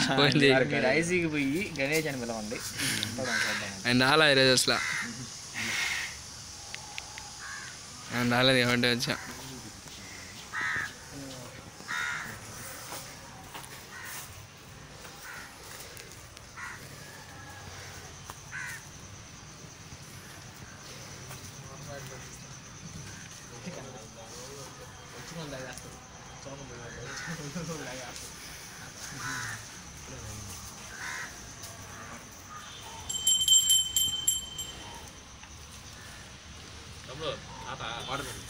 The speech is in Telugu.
పోయింది మీరు ఐసీకి పోయి గణేష్ అని పిలవండి చూద్దాం, చూద్దాం. ఆయన రాలా ఈరోజు అసలు ఆయన రాలేదు ఏమంటే వచ్చా తమ్ముడు తాత వాటర్